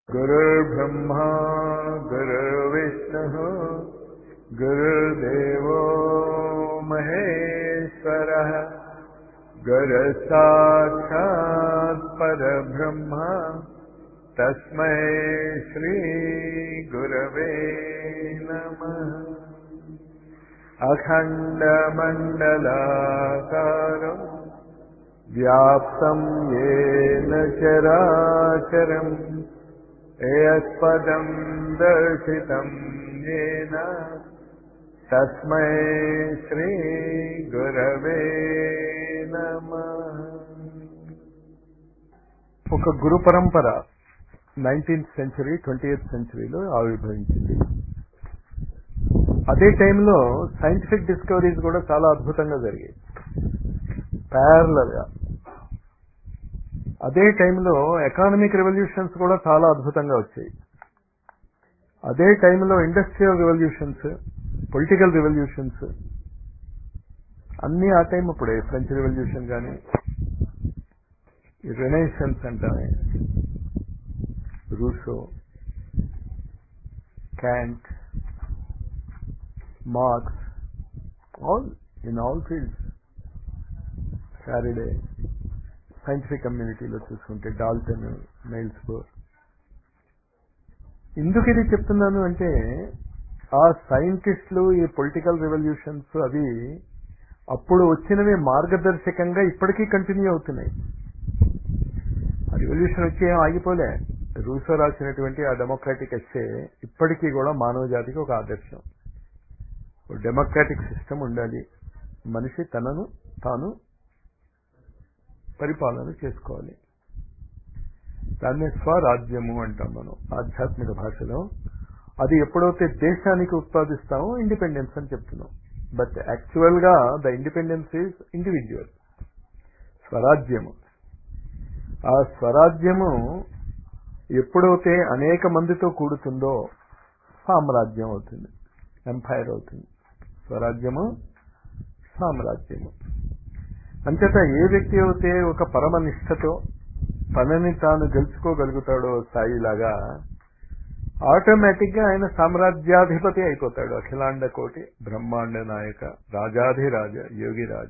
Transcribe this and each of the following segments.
गुरुर्ब्रह्मा गुरुर्विष्णुः गुरुर्देवो महेश्वरः गुरुसाक्षात् परब्रह्म तस्मै श्रीगुरवे नमः अखण्डमण्डलाकारम् व्याप्तम् येन चराचरम् यत्पदम् दर्शितम् येन तस्मै श्रीगुरवे नमः ఒక గురు పరంపర నైన్టీన్త్ సెంచరీ ట్వంటీ ఎయిత్ సెంచరీలో ఆవిర్భవించింది అదే టైంలో సైంటిఫిక్ డిస్కవరీస్ కూడా చాలా అద్భుతంగా జరిగాయి ప్యారలల్ గా అదే టైంలో ఎకానమిక్ రెవల్యూషన్స్ కూడా చాలా అద్భుతంగా వచ్చాయి అదే టైంలో ఇండస్ట్రియల్ రెవల్యూషన్స్ పొలిటికల్ రెవల్యూషన్స్ అన్నీ ఆ టైం అప్పుడే ఫ్రెంచ్ రెవల్యూషన్ కానీ రెనైసెన్స్ అంటామే Rousseau Kant Marx all in all fields Saturday scientific కమ్యూనిటీలో చూసుకుంటే డాల్టన్ నైల్స్ బోర్ ఎందుకు ఇది చెప్తున్నాను అంటే ఆ సైంటిస్టులు ఈ పొలిటికల్ రెవల్యూషన్స్ అవి అప్పుడు వచ్చినవి మార్గదర్శకంగా ఇప్పటికీ కంటిన్యూ అవుతున్నాయి ఆ రెవల్యూషన్ వచ్చి ఏం ఆగిపోలే రూసో రాసినటువంటి ఆ డెమోక్రాటిక్ ఎస్సే ఇప్పటికీ కూడా మానవ జాతికి ఒక ఆదర్శం డెమోక్రాటిక్ సిస్టమ్ ఉండాలి మనిషి తనను తాను పరిపాలన చేసుకోవాలి దాన్ని స్వరాజ్యము అంటాం మనం ఆధ్యాత్మిక భాషలో అది ఎప్పుడైతే దేశానికి ఉత్పాదిస్తామో ఇండిపెండెన్స్ అని చెప్తున్నాం బట్ యాక్చువల్ గా ద ఇండిపెండెన్స్ ఈజ్ ఇండివిజువల్ స్వరాజ్యము ఆ స్వరాజ్యము ఎప్పుడైతే అనేక మందితో కూడుతుందో సామ్రాజ్యం అవుతుంది ఎంపైర్ అవుతుంది స్వరాజ్యము సామ్రాజ్యము అంచేత ఏ వ్యక్తి అయితే ఒక పరమ నిష్ఠతో తనని తాను గెలుచుకోగలుగుతాడో స్థాయిలాగా ఆటోమేటిక్ గా ఆయన సామ్రాజ్యాధిపతి అయిపోతాడు అఖిలాండ కోటి బ్రహ్మాండ నాయక రాజాధిరాజ యోగిరాజ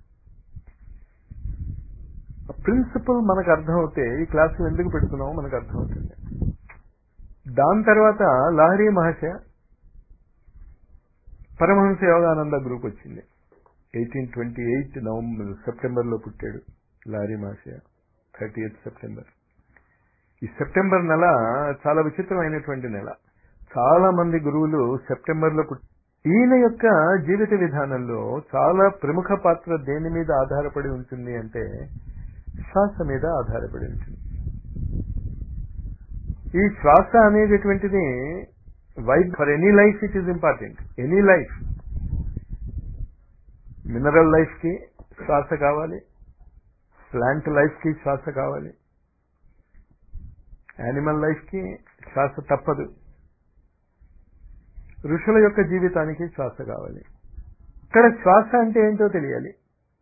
ప్రిన్సిపల్ మనకు అర్థమవుతే ఈ క్లాసులు ఎందుకు పెడుతున్నామో మనకు అర్థమవుతుంది దాని తర్వాత లహరి మహర్షి పరమహంస యోగానంద గ్రూప్ వచ్చింది ఎయిటీన్ ట్వంటీ ఎయిట్ నవంబర్ సెప్టెంబర్లో పుట్టాడు Lahiri Mahasaya thirty eighth September ఈ సెప్టెంబర్ నెల చాలా విచిత్రమైనటువంటి నెల చాలా మంది గురువులు సెప్టెంబర్లో పుట్టి ఈయన యొక్క జీవిత విధానంలో చాలా ప్రముఖ పాత్ర దేని మీద ఆధారపడి ఉంటుంది అంటే శ్వాస మీద ఆధారపడి ఉంటుంది ఈ శ్వాస అనేటటువంటిది vibe for any life it is important any life mineral life కి శ్వాస కావాలి ప్లాంట్ లైఫ్ కి శ్వాస కావాలి యానిమల్ లైఫ్ కి శ్వాస తప్పదు ఋషుల యొక్క జీవితానికి శ్వాస కావాలి ఇక్కడ శ్వాస అంటే ఏంటో తెలియాలి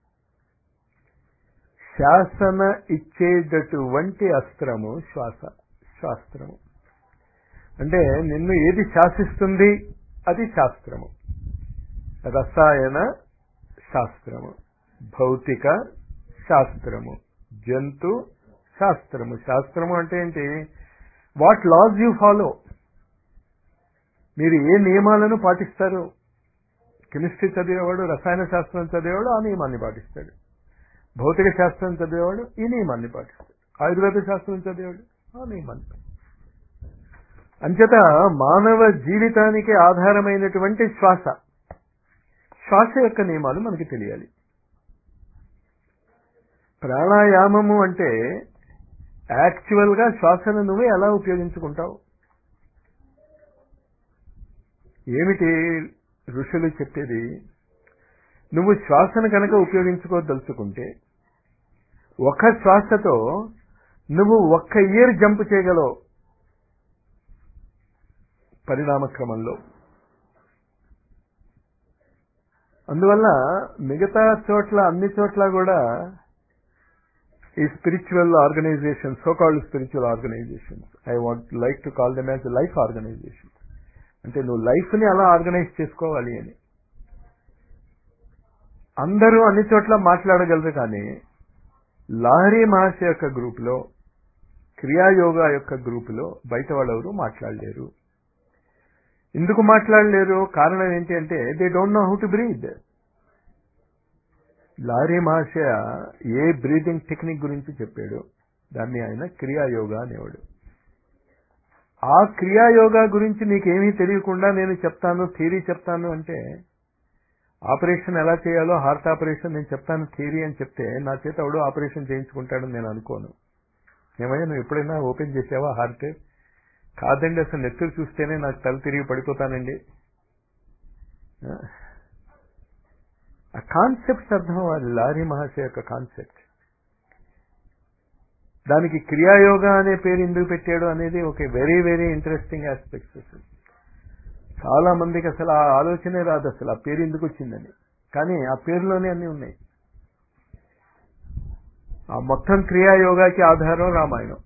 శాసన ఇచ్చేటటువంటి అస్త్రము శ్వాస శాస్త్రము అంటే నిన్ను ఏది శాసిస్తుంది అది శాస్త్రము రసాయన శాస్త్రము భౌతిక శాస్త్రము జంతు శాస్త్రము శాస్త్రము అంటే ఏంటి వాట్ లాస్ యూ ఫాలో మీరు ఏ నియమాలను పాటిస్తారు కెమిస్ట్రీ చదివేవాడు రసాయన శాస్త్రం చదివేవాడు ఆ నియమాన్ని పాటిస్తాడు భౌతిక శాస్త్రం చదివేవాడు ఈ నియమాన్ని పాటిస్తాడు ఆయుర్వేద శాస్త్రం చదివేవాడు ఆ నియమాన్ని అంచేత మానవ జీవితానికి ఆధారమైనటువంటి శ్వాస శ్వాస యొక్క నియమాలు మనకి తెలియాలి ప్రాణాయామము అంటే యాక్చువల్ గా శ్వాసను నువ్వే ఎలా ఉపయోగించుకుంటావు ఏమిటి ఋషులు చెప్పేది నువ్వు శ్వాసను కనుక ఉపయోగించుకోదలుచుకుంటే ఒక శ్వాసతో నువ్వు ఒక్క ఇయర్ జంప్ చేయగలవు పరిణామ క్రమంలో అందువల్ల మిగతా చోట్ల అన్ని చోట్ల కూడా ఈ spiritual organization so called spiritual organizations I want like to call them as life organization అంటే నువ్వు లైఫ్ని అలా ఆర్గనైజ్ చేసుకోవాలి అని అందరూ అన్ని చోట్ల మాట్లాడగలరు కానీ లాహరీ మహర్షి యొక్క గ్రూపులో క్రియాయోగా యొక్క గ్రూపులో బయట వాళ్ళెవరూ మాట్లాడలేరు ఎందుకు మాట్లాడలేరు కారణం ఏంటి అంటే they don't know how to breathe Lahiri Mahasaya a breathing technique గురించి చెప్పాడు దాన్ని ఆయన క్రియాయోగా అనేవాడు ఆ క్రియాయోగా గురించి నీకేమీ తెలియకుండా నేను చెప్తాను థియరీ చెప్తాను అంటే ఆపరేషన్ ఎలా చేయాలో హార్ట్ ఆపరేషన్ నేను చెప్తాను థియరీ అని చెప్తే నా చేత ఎవడో ఆపరేషన్ చేయించుకుంటాడని నేను అనుకోను ఏమయ్యా నువ్వు ఎప్పుడైనా ఓపెన్ చేసావా హార్ట్ కాదండి అసలు నెత్తురు చూస్తేనే నాకు తల తిరిగి పడిపోతానండి ఆ కాన్సెప్ట్స్ అర్థం అవ్వాలి లారీ మహర్షి యొక్క కాన్సెప్ట్ దానికి క్రియాయోగా అనే పేరు ఎందుకు పెట్టాడు అనేది ఒక వెరీ వెరీ ఇంట్రెస్టింగ్ ఆస్పెక్ట్స్ అసలు చాలా మందికి అసలు ఆ ఆలోచనే రాదు అసలు ఆ పేరు ఎందుకు వచ్చిందని కానీ ఆ పేరులోనే అన్నీ ఉన్నాయి ఆ మొత్తం క్రియాయోగాకి ఆధారం రామాయణం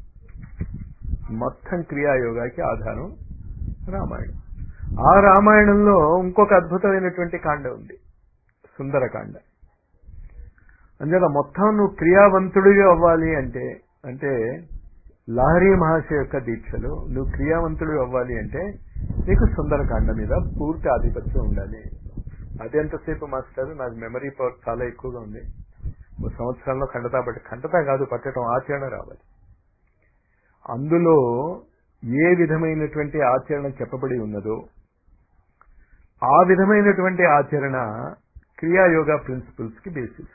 మొత్తం క్రియాయోగాకి ఆధారం రామాయణం ఆ రామాయణంలో ఇంకొక అద్భుతమైనటువంటి కాండ ఉంది సుందరకాండ అంచేత మొత్తం నువ్వు క్రియావంతుడిగా అవ్వాలి అంటే అంటే లహరీ మహర్షి యొక్క దీక్షలో నువ్వు క్రియావంతుడు అవ్వాలి అంటే నీకు సుందరకాండ మీద పూర్తి ఆధిపత్యం ఉండాలి అది ఎంతసేపు మాస్టర్ నాకు మెమరీ పవర్ చాలా ఎక్కువగా ఉంది ఓ సంవత్సరంలో ఖండతా పట్టి ఖండతా కాదు పట్టడం ఆచరణ రావాలి అందులో ఏ విధమైనటువంటి ఆచరణ చెప్పబడి ఉన్నదో ఆ విధమైనటువంటి ఆచరణ క్రియాయోగా ప్రిన్సిపల్స్ కి బేసిస్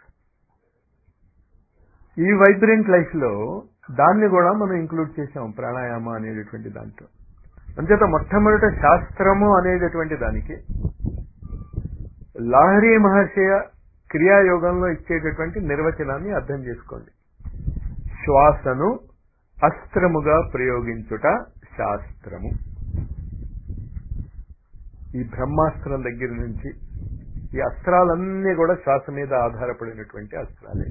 ఈ వైబ్రెంట్ లైఫ్ లో దాన్ని కూడా మనం ఇంక్లూడ్ చేసాం ప్రాణాయామ అనేటటువంటి దాంట్లో అంచేత మొట్టమొదట శాస్త్రము అనేటటువంటి దానికి లాహరీ మహర్షయ క్రియాయోగంలో ఇచ్చేటటువంటి నిర్వచనాన్ని అర్థం చేసుకోండి శ్వాసను అస్త్రముగా ప్రయోగించుట శాస్త్రము ఈ బ్రహ్మాస్త్రం దగ్గర నుంచి ఈ అస్త్రాలన్నీ కూడా శ్వాస మీద ఆధారపడినటువంటి అస్త్రాలే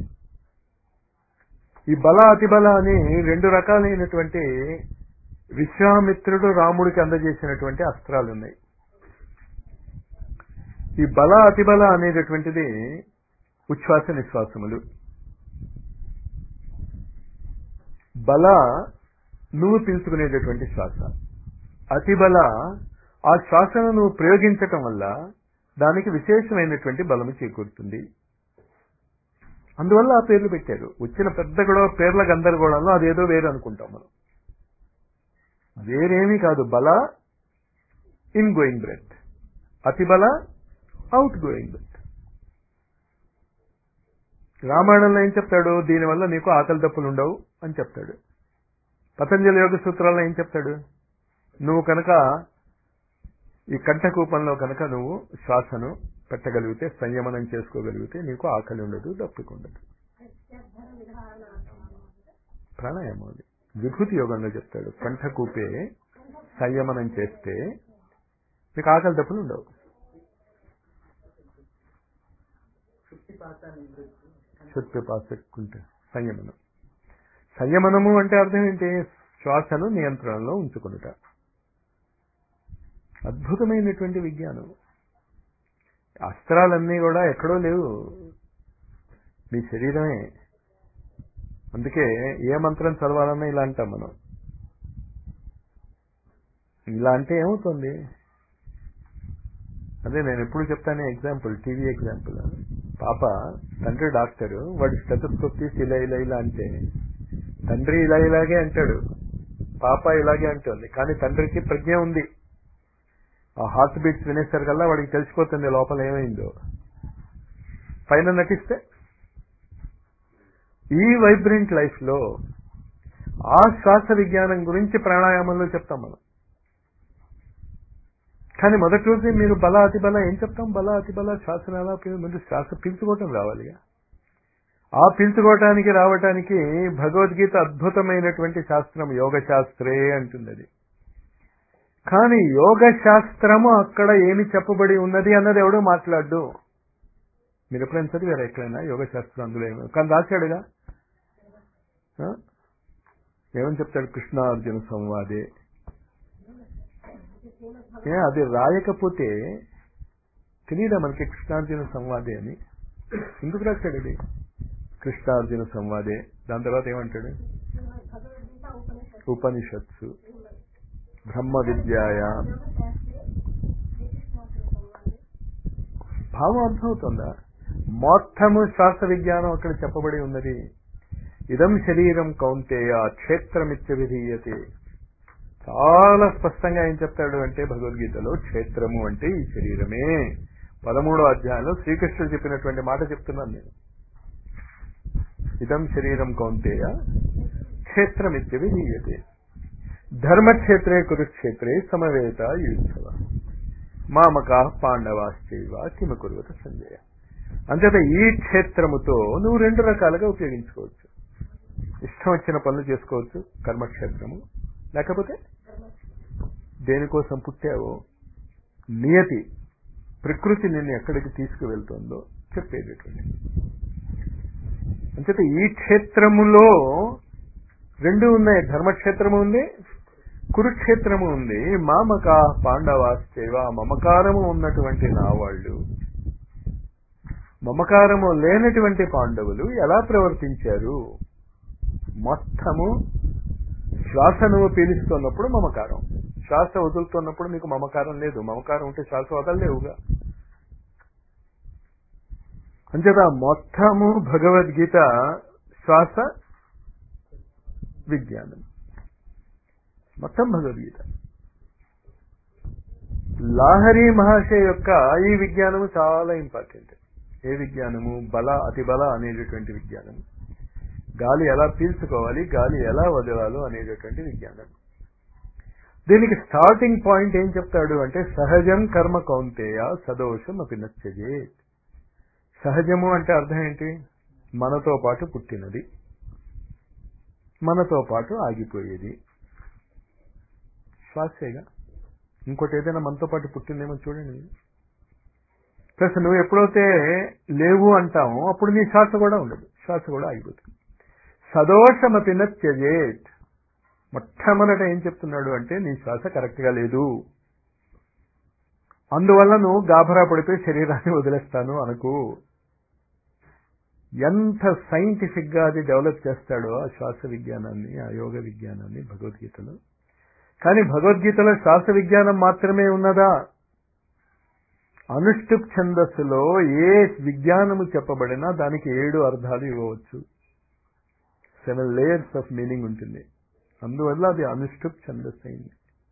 ఈ బల అతిబల అని రెండు రకాలైనటువంటి విశ్వామిత్రుడు రాముడికి అందజేసినటువంటి అస్త్రాలు ఉన్నాయి ఈ బల అతిబల అనేటటువంటిది ఉచ్ఛ్వాస నిశ్వాసములు బల నువ్వు పీల్చుకునేటటువంటి శ్వాస అతిబల ఆ శ్వాసను నువ్వు ప్రయోగించటం వల్ల దానికి విశేషమైనటువంటి బలము చేకూరుతుంది అందువల్ల ఆ పేర్లు పెట్టారు వచ్చిన పెద్ద గొడవ పేర్ల గందరగోళంలో అదేదో వేరు అనుకుంటాం మనం వేరేమీ కాదు బల ఇన్ గోయింగ్ బ్రెత్ అతి బల అవుట్ గోయింగ్ బ్రెత్ రామాయణంలో ఏం చెప్తాడు దీనివల్ల నీకు ఆకలి తప్పులు ఉండవు అని చెప్తాడు పతంజలి యోగ సూత్రాల్లో ఏం చెప్తాడు నువ్వు కనుక ఈ కంఠకూపంలో కనుక నువ్వు శ్వాసను పెట్టగలిగితే సంయమనం చేసుకోగలిగితే నీకు ఆకలి ఉండదు దప్పిక ఉండదు ప్రాణాయామం అది విభూతి యోగంలో చెప్తాడు కంఠకూపే సంయమనం చేస్తే మీకు ఆకలి దప్పులు ఉండవు శుద్ధి పాసకుంటే సంయమనం సంయమనము అంటే అర్థం ఏంటి శ్వాసను నియంత్రణలో ఉంచుకునుట అద్భుతమైనటువంటి విజ్ఞానం అస్త్రాలన్నీ కూడా ఎక్కడో లేవు మీ శరీరమే అందుకే ఏ మంత్రం చదవాలన్నా ఇలా అంటాం మనం ఇలా అంటే ఏమవుతుంది అదే నేను ఎప్పుడు చెప్తానే ఎగ్జాంపుల్ టీవీ ఎగ్జాంపుల్ పాప తండ్రి డాక్టరు వాడి స్టెటస్కోప్ తీసి ఇలా ఇలా ఇలా అంటే తండ్రి ఇలా ఇలాగే అంటాడు పాప ఇలాగే అంటుంది కానీ తండ్రికి ప్రజ్ఞ ఉంది ఆ హార్ట్ బీట్స్ వినేసరికల్లా వాడికి తెలిసిపోతుంది లోపల ఏమైందో పైన నటిస్తే ఈ వైబ్రెంట్ లైఫ్ లో ఆ శ్వాస విజ్ఞానం గురించి ప్రాణాయామంలో చెప్తాం మనం కానీ మొదటి రోజే మీరు బల అతి బల ఏం చెప్తాం బల అతి బల శ్వాసను ఎలా పీ- ముందు శ్వాస పీల్చుకోవటం రావాలిగా ఆ పీల్చుకోవటానికి రావటానికి భగవద్గీత అద్భుతమైనటువంటి శాస్త్రం యోగ శాస్త్రే అంటుంది అది కానీ యోగ శాస్త్రము అక్కడ ఏమి చెప్పబడి ఉన్నది అన్నది ఎవడో మాట్లాడు మీరు ఎప్పుడైనా చదివారా ఎక్కడైనా యోగ శాస్త్రం అందులో ఏమో కానీ రాశాడుగా ఆ? ఏమని చెప్తాడు కృష్ణార్జున సంవాదే ఏ అది రాయకపోతే తెలియదా మనకి కృష్ణార్జున సంవాదే అని ఎందుకు రాశాడు అది కృష్ణార్జున సంవాదే దాని తర్వాత ఏమంటాడు భగవద్గీత ఉపనిషత్తు ఉపనిషత్సు బ్రహ్మ విద్యాయ యోగశాస్త్రే శ్రీకృష్ణార్జున సంవాదే భావం అర్థమవుతుందా మొత్తము శ్వాస విజ్ఞానం అక్కడ చెప్పబడి ఉన్నది ఇదం శరీరం కౌంతేయ క్షేత్రమిత్య విధీయతే చాలా స్పష్టంగా ఏం చెప్తాడు అంటే భగవద్గీతలో క్షేత్రము అంటే ఈ శరీరమే పదమూడో అధ్యాయంలో శ్రీకృష్ణుడు చెప్పినటువంటి మాట చెప్తున్నాను నేను ఇదం శరీరం కౌంతేయ క్షేత్రమిత్య విధీయతే ధర్మక్షేత్రే కురుక్షేత్రే సమవేత యుద్ధవ మామకా పాండవాశ్చైవ కిమ కురువత సంజయ అంతేత ఈ క్షేత్రముతో నువ్వు రెండు రకాలుగా ఉపయోగించుకోవచ్చు ఇష్టం వచ్చిన పనులు చేసుకోవచ్చు కర్మక్షేత్రము లేకపోతే దేనికోసం పుట్టావో నియతి ప్రకృతి నిన్ను ఎక్కడికి తీసుకువెళ్తుందో చెప్పేటటువంటి అంచేత ఈ క్షేత్రములో రెండు ఉన్నాయి ధర్మక్షేత్రము ఉంది కురుక్షేత్రము ఉంది మామక పాండవాశ్చేవ మమకారము ఉన్నటువంటి నా వాళ్ళు మమకారము లేనటువంటి పాండవులు ఎలా ప్రవర్తించారు మొత్తము శ్వాస నువ్వు పీలుస్తున్నప్పుడు మమకారం శ్వాస వదులుతున్నప్పుడు మీకు మమకారం లేదు మమకారం ఉంటే శ్వాస వదలలేవుగా అంచేత మొత్తము భగవద్గీత శ్వాస విజ్ఞానం మొత్తం భగవద్గీత లాహరి మహాశయ యొక్క ఈ విజ్ఞానము చాలా ఇంపార్టెంట్ ఏ విజ్ఞానము బల అతి బల అనేటటువంటి విజ్ఞానము గాలి ఎలా పీల్చుకోవాలి గాలి ఎలా వదలాలో అనేటటువంటి విజ్ఞానం దీనికి స్టార్టింగ్ పాయింట్ ఏం చెప్తాడు అంటే సహజం కర్మ కౌంతేయ సదోషం అపి నచ్చజే సహజము అంటే అర్థం ఏంటి మనతో పాటు పుట్టినది మనతో పాటు ఆగిపోయేది శ్వాసేగా ఇంకోటి ఏదైనా మనతో పాటు పుట్టిందేమో చూడండి ప్లస్ నువ్వు ఎప్పుడైతే లేవు అంటామో అప్పుడు నీ శ్వాస కూడా ఉండదు శ్వాస కూడా ఆగిపోతుంది సదోషమపి నత్యజేత్ మొట్టమొదట ఏం చెప్తున్నాడు అంటే నీ శ్వాస కరెక్ట్ గా లేదు అందువల్ల నువ్వు గాభరా పడిపోయి శరీరాన్ని వదిలేస్తాను అనుకు ఎంత సైంటిఫిక్ గా అది డెవలప్ చేస్తాడో ఆ శ్వాస విజ్ఞానాన్ని ఆ యోగ విజ్ఞానాన్ని భగవద్గీతలో కానీ భగవద్గీతలో శ్వాస విజ్ఞానం మాత్రమే ఉన్నదా అనుష్టుప్ ఛందస్సులో ఏ విజ్ఞానము చెప్పబడినా దానికి ఏడు అర్థాలు ఇవ్వవచ్చు సెవెన్ లేయర్స్ ఆఫ్ మీనింగ్ ఉంటుంది అందువల్ల అది అనుష్టుప్ ఛందస్సు అయింది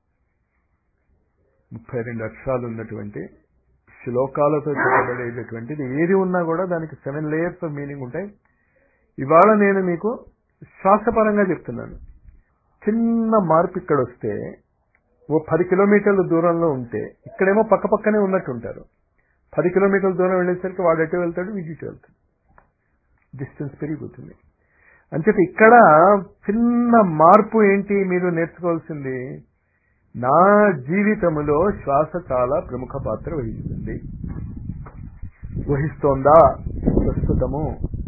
ముప్పై రెండు అక్షరాలు ఉన్నటువంటి శ్లోకాలతో చెప్పబడేటటువంటిది ఏది ఉన్నా కూడా దానికి సెవెన్ లేయర్స్ ఆఫ్ మీనింగ్ ఉంటాయి ఇవాళ నేను మీకు శ్వాసపరంగా చెప్తున్నాను చిన్న మార్పు ఇక్కడ వస్తే ఓ పది కిలోమీటర్ల దూరంలో ఉంటే ఇక్కడేమో పక్క పక్కనే ఉన్నట్టు ఉంటారు పది కిలోమీటర్ల దూరం వెళ్ళేసరికి వాడు ఎటు వెళ్తాడు వీడు ఇటు వెళ్తాడు డిస్టెన్స్ పెరిగిపోతుంది అంచేత ఇక్కడ చిన్న మార్పు ఏంటి మీరు నేర్చుకోవాల్సింది నా జీవితములో శ్వాస చాలా ప్రముఖ పాత్ర వహిస్తుంది వహిస్తోందా ప్రస్తుతము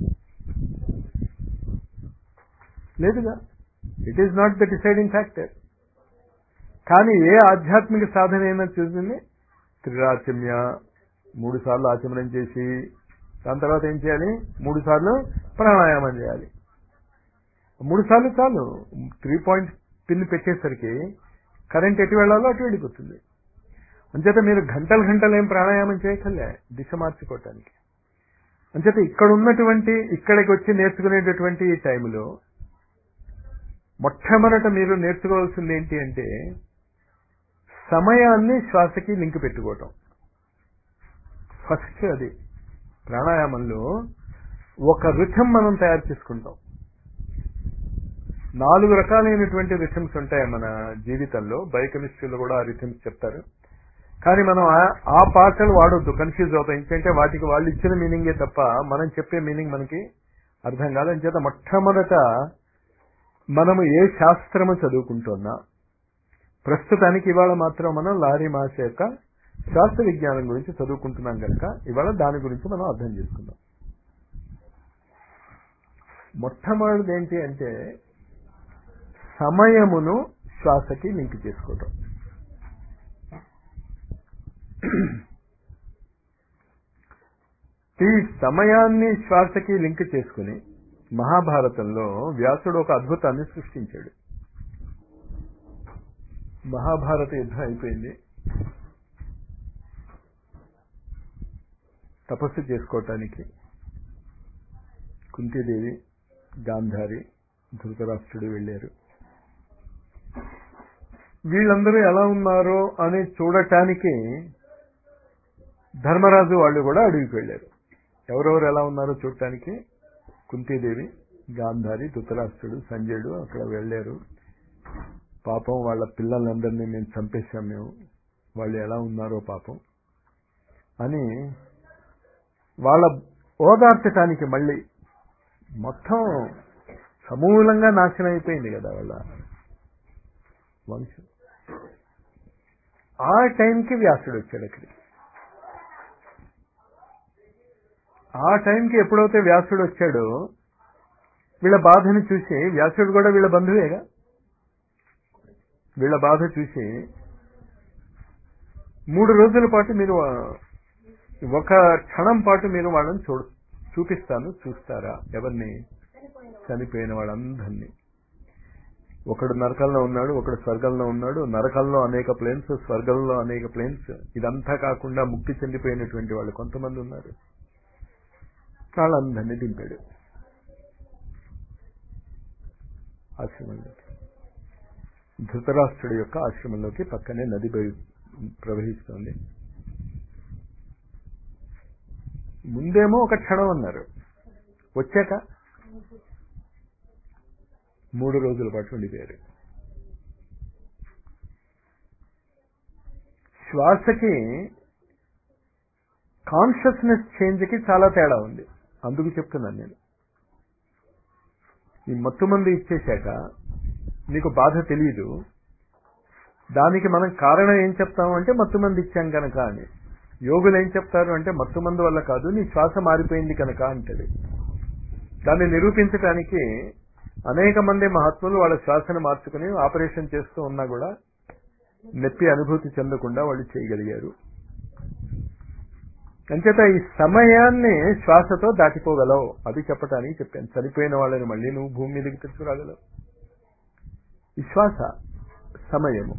లేదుగా it is not the deciding factor కానీ ఏ ఆధ్యాత్మిక సాధన అయినా చూసింది త్రిరాచమ్య మూడు సార్లు ఆచమనం చేసి దాని తర్వాత ఏం చేయాలి మూడు సార్లు ప్రాణాయామం చేయాలి మూడు సార్లు చాలు త్రీ పాయింట్ పిన్ పెట్టేసరికి కరెంట్ ఎటు వెళ్ళాలో అటు వెళ్ళిపోతుంది అంచేత మీరు గంటలు గంటలు ఏం ప్రాణాయామం చేయకలే దిశ మార్చుకోవటానికి అంచేత ఇక్కడ ఉన్నటువంటి ఇక్కడికి వచ్చి నేర్చుకునేటటువంటి ఈ టైంలో మొట్టమొదట మీరు నేర్చుకోవాల్సింది ఏంటి అంటే సమయాన్ని శ్వాసకి లింక్ పెట్టుకోవటం ఫస్ట్ అది ప్రాణాయామంలో ఒక రిథం మనం తయారు చేసుకుంటాం నాలుగు రకాలైనటువంటి రిథమ్స్ ఉంటాయి మన జీవితంలో బయోకెమిస్ట్రీలో కూడా ఆ రిథమ్స్ చెప్తారు కానీ మనం ఆ- ఆ పాటలు వాడొద్దు కన్ఫ్యూజ్ అవుతాం ఎందుకంటే వాటికి వాళ్ళు ఇచ్చిన మీనింగే తప్ప మనం చెప్పే మీనింగ్ మనకి అర్థం కాదు అని చేత మొట్టమొదట మనము ఏ శాస్త్రము చదువుకుంటున్నా ప్రస్తుతానికి ఇవాళ మాత్రం మనం లారీ మాస యొక్క శాస్త్ర విజ్ఞానం గురించి చదువుకుంటున్నాం కనుక ఇవాళ దాని గురించి మనం అర్థం చేసుకుందాం మొట్టమొదటిది ఏంటి అంటే సమయమును శ్వాసకి లింక్ చేసుకోవటం ఈ సమయాన్ని శ్వాసకి లింక్ చేసుకుని మహాభారతంలో వ్యాసుడు ఒక అద్భుతాన్ని సృష్టించాడు మహాభారత యుద్ధం అయిపోయింది తపస్సు చేసుకోవటానికి కుంతీదేవి గాంధారి ధృతరాష్ట్రుడు వెళ్ళారు వీళ్ళందరూ ఎలా ఉన్నారో అని చూడటానికి ధర్మరాజు వాళ్ళు కూడా అడవికి వెళ్ళారు ఎవరెవరు ఎలా ఉన్నారో చూడటానికి కుంతీదేవి గాంధారి ధృతరాష్ట్రుడు సంజయుడు అక్కడ వెళ్ళారు పాపం వాళ్ళ పిల్లలందరినీ మేము చంపేశాం మేము వాళ్ళు ఎలా ఉన్నారో పాపం అని వాళ్ళ ఓదార్చటానికి మళ్ళీ మొత్తం సమూలంగా నాశనం అయిపోయింది కదా వాళ్ళ వంశం ఆ టైంకి వ్యాసుడు వచ్చాడు అక్కడికి ఆ టైంకి ఎప్పుడైతే వ్యాసుడు వచ్చాడో వీళ్ళ బాధని చూసి వ్యాసుడు కూడా వీళ్ళ బంధువేగా వీళ్ళ బాధ చూసి మూడు రోజుల పాటు మీరు ఆ, ఒక క్షణం పాటు మీరు వాళ్ళని చూడ చూపిస్తాను చూస్తారా ఎవరిని చనిపోయిన వాళ్ళందరినీ ఒకడు నరకంలో ఉన్నాడు ఒకడు స్వర్గంలో ఉన్నాడు నరకంలో అనేక ప్లేన్స్ స్వర్గంలో అనేక ప్లేన్స్ ఇదంతా కాకుండా ముక్తి చెందిపోయినటువంటి వాళ్ళు కొంతమంది ఉన్నారు వాళ్ళందరినీ దింపాడు ఆశ్రమంలోకి ధృతరాష్ట్రుడి యొక్క ఆశ్రమంలోకి పక్కనే నది బయ- ప్రవహిస్తోంది ముందేమో ఒక క్షణం అన్నారు వచ్చాక మూడు రోజుల పాటు ఉండిపోయారు శ్వాసకి కాన్షియస్నెస్ చేంజ్కి చాలా తేడా ఉంది అందుకు చెప్తున్నాను నేను ఈ మత్తు మందు ఇచ్చేశాక నీకు బాధ తెలియదు దానికి మనం కారణం ఏం చెప్తాము అంటే మత్తు మందు ఇచ్చాం కనుక అని యోగులు ఏం చెప్తారు అంటే మత్తు మందు వల్ల కాదు నీ శ్వాస మారిపోయింది కనుక అంటాడు దాన్ని నిరూపించడానికి అనేక మంది మహాత్ములు వాళ్ళ శ్వాసను మార్చుకుని ఆపరేషన్ చేస్తూ ఉన్నా కూడా నొప్పి అనుభూతి చెందకుండా వాళ్ళు చేయగలిగారు అంచేత ఈ సమయాన్ని శ్వాసతో దాటిపోగలవు అది చెప్పడానికి చెప్పాను చనిపోయిన వాళ్ళని మళ్ళీ నువ్వు భూమి మీదకి తెచ్చుకురాగలవు ఈ శ్వాస సమయము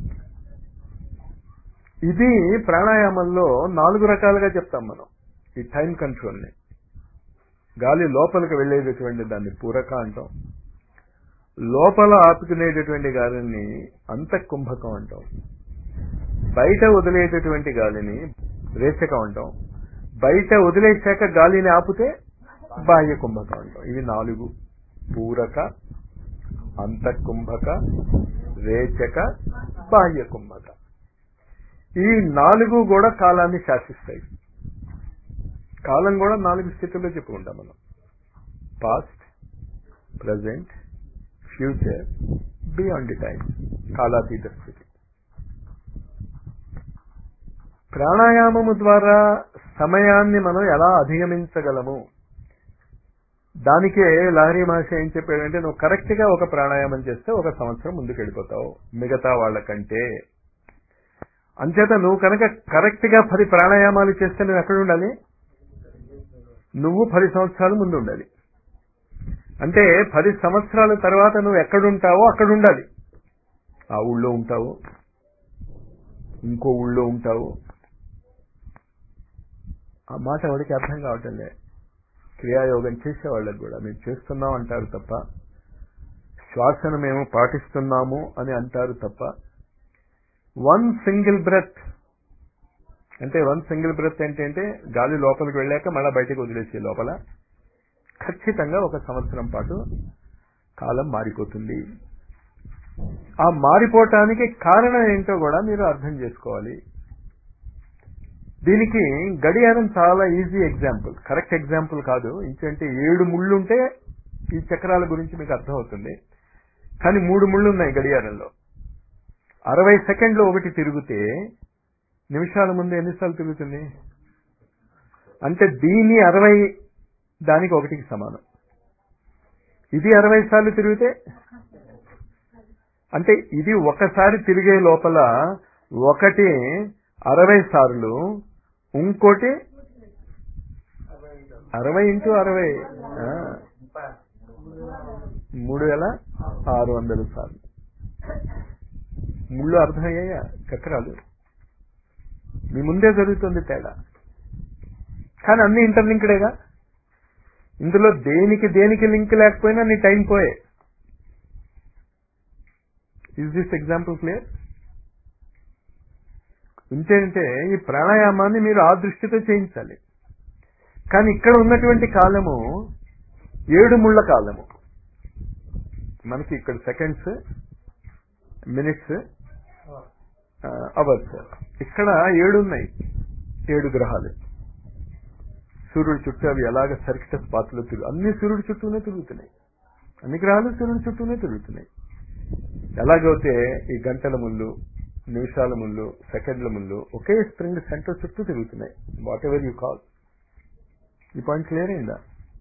ఇది ప్రాణాయామంలో నాలుగు రకాలుగా చెప్తాం మనం ఈ టైం కంట్రోల్ని గాలి లోపలికి వెళ్ళేటటువంటి దాన్ని పూరక అంటాం లోపల ఆపుకునేటటువంటి గాలిని అంతఃకుంభకం అంటాం బయట వదిలేటటువంటి గాలిని రేచకం అంటాం బయట వదిలేశాక గాలిని ఆపితే బాహ్య కుంభకం అంటాం ఇవి నాలుగు పూరక అంతఃకుంభక రేచక బాహ్య కుంభక ఈ నాలుగు కూడా కాలాన్ని శాసిస్తాయి కాలం కూడా నాలుగు స్థితుల్లో చెప్పుకుంటాం మనం past present future beyond time కాలాతీత స్థితి ప్రాణాయామము ద్వారా సమయాన్ని మనం ఎలా అధిగమించగలము దానికే లహరి మహర్షి ఏం చెప్పాడంటే నువ్వు కరెక్ట్ గా ఒక ప్రాణాయామం చేస్తే ఒక సంవత్సరం ముందుకు వెళ్ళిపోతావు మిగతా వాళ్ళకంటే అంచేత నువ్వు కనుక కరెక్ట్ గా పది ప్రాణాయామాలు చేస్తే నువ్వు ఎక్కడ ఉండాలి నువ్వు పది సంవత్సరాలు ముందు ఉండాలి అంటే పది సంవత్సరాల తర్వాత నువ్వు ఎక్కడుంటావో అక్కడ ఉండాలి ఆ ఊళ్ళో ఉంటావు ఇంకో ఊళ్ళో ఉంటావు ఆ మాట ఎవరికి అర్థం కావటం లే క్రియాయోగం చేసే వాళ్ళకి కూడా మేము చేస్తున్నాం అంటారు తప్ప శ్వాసను మేము పాటిస్తున్నాము అని అంటారు తప్ప వన్ సింగిల్ బ్రెత్ అంటే వన్ సింగిల్ బ్రెత్ ఏంటంటే గాలి లోపలికి వెళ్ళాక మళ్ళీ బయటకు వదిలేసే లోపల ఖచ్చితంగా ఒక సంవత్సరం పాటు కాలం మారిపోతుంది ఆ మారిపోవటానికి కారణం ఏంటో కూడా మీరు అర్థం చేసుకోవాలి దీనికి గడియారం చాలా ఈజీ ఎగ్జాంపుల్ కరెక్ట్ ఎగ్జాంపుల్ కాదు ఇంకంటే ఏడు ముళ్ళు ఉంటే ఈ చక్రాల గురించి మీకు అర్థమవుతుంది కానీ మూడు ముళ్ళు ఉన్నాయి గడియారంలో అరవై సెకండ్లు ఒకటి తిరిగితే నిమిషాల ముందు ఎన్నిసార్లు తిరుగుతుంది అంటే దీని అరవై దానికి ఒకటికి సమానం ఇది అరవై సార్లు తిరిగితే అంటే ఇది ఒకసారి తిరిగే లోపల ఒకటి అరవై సార్లు ఇంకోటి అరవై ఇంటూ అరవై ఆ, మూడు వేల ఆరు వందల సార్లు ముళ్ళు అర్థమయ్యాయా చక్రాలు మీ ముందే జరుగుతుంది తేడా కానీ అన్ని ఇంటర్లింక్డేగా ఇందులో దేనికి దేనికి లింక్ లేకపోయినా నీ టైం పోయే ఇస్ దిస్ ఎగ్జాంపుల్ క్లియర్ ఇంకేంటే ఈ ప్రాణాయామాన్ని మీరు ఆ దృష్టితో చేయించాలి కానీ ఇక్కడ ఉన్నటువంటి కాలము ఏడు ముళ్ళ కాలము మనకి ఇక్కడ సెకండ్స్ మినిట్స్ అవర్స్ ఇక్కడ ఏడు ఉన్నాయి ఏడు గ్రహాలు సూర్యుడి చుట్టూ అవి ఎలాగ సర్కిటస్ పాత్రలో తిరుగు అన్ని సూర్యుడి చుట్టూనే తిరుగుతున్నాయి అన్ని గ్రహాలు సూర్యుడి చుట్టూనే తిరుగుతున్నాయి ఎలాగైతే ఈ గంటల ముళ్ళు నిమిషాల ముళ్ళు సెకండ్ల ముళ్ళు ఒకే స్ప్రింగ్ సెంటర్ చుట్టూ తిరుగుతున్నాయి వాట్ ఎవర్ యూ కాల్ ఈ పాయింట్ క్లియర్ అయిందా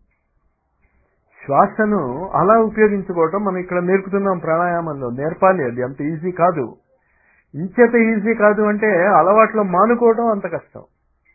శ్వాసను అలా ఉపయోగించుకోవటం మనం ఇక్కడ నేర్పుతున్నాం ప్రాణాయామంలో నేర్పాలి అది అంత ఈజీ కాదు ఇంచేత ఈజీ కాదు అంటే అలవాట్లో మానుకోవడం అంత కష్టం